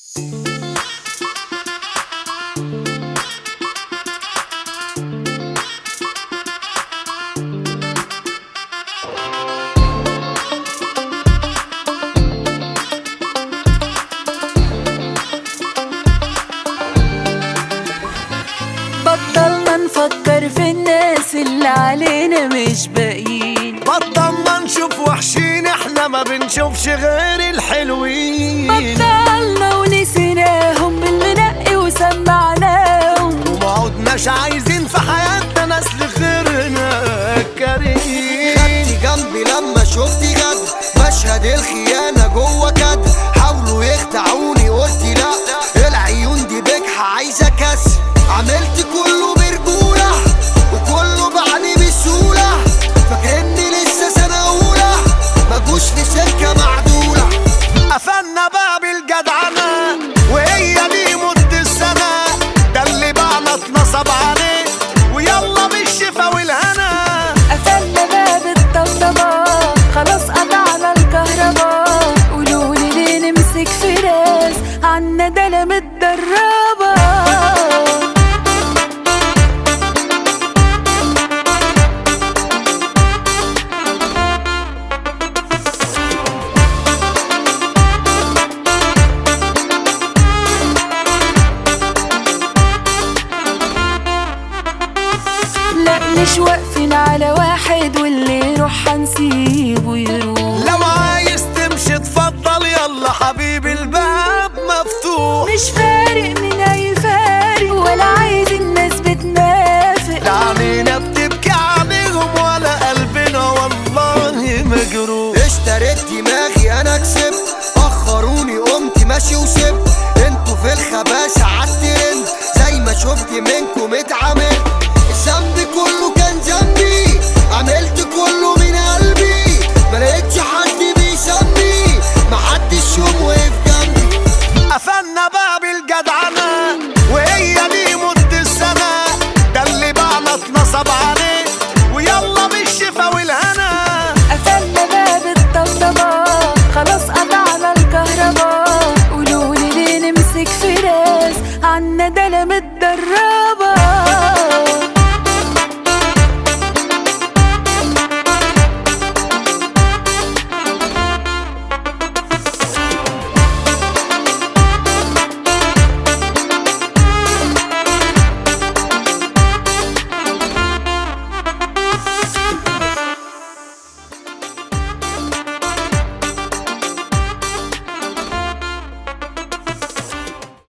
بطلنا نفكر في الناس اللي علينا مش باقيين بطلنا نشوف وحشين احنا ما بنشوفش غير الحلوين بطلنا ونسيناهم بالمنقي وسمعناهم وما عدناش عايزين في حياتنا ناس لغيرنا كريم خدتي جنبي لما شفتي جد مشهد الخيانة جوه كد حاولوا يخدعوني قلت لا العيون دي بجحة عايزة كسر عملت كله برجولة وكله بعدي بسهولة فاكرني لسه سنة أولى مجوش في سكة معدولة قفلنا باب الجدعنة وهي دي مدة السنة ده اللي بعنا اتنصب عليه ويلا بالشفا والهنا قفلنا باب الطبطبة خلاص قطعنا الكهرباء قولولي ليه نمسك في ناس عنا ده انا متدربة لا مش واقفين على واحد واللي يروح هنسيبه يروح لو عايز تمشي اتفضل يلا حبيبي الباب مفتوح مش فارق من اي فارق ولا عايز الناس بتنافق لا علينا بتبكي عليهم ولا قلبنا والله مجروح اشتريت دماغي انا كسبت اخروني قمت ماشي وسبت انتوا في الخباثة عالترند زي ما شفت منكم اتعلمت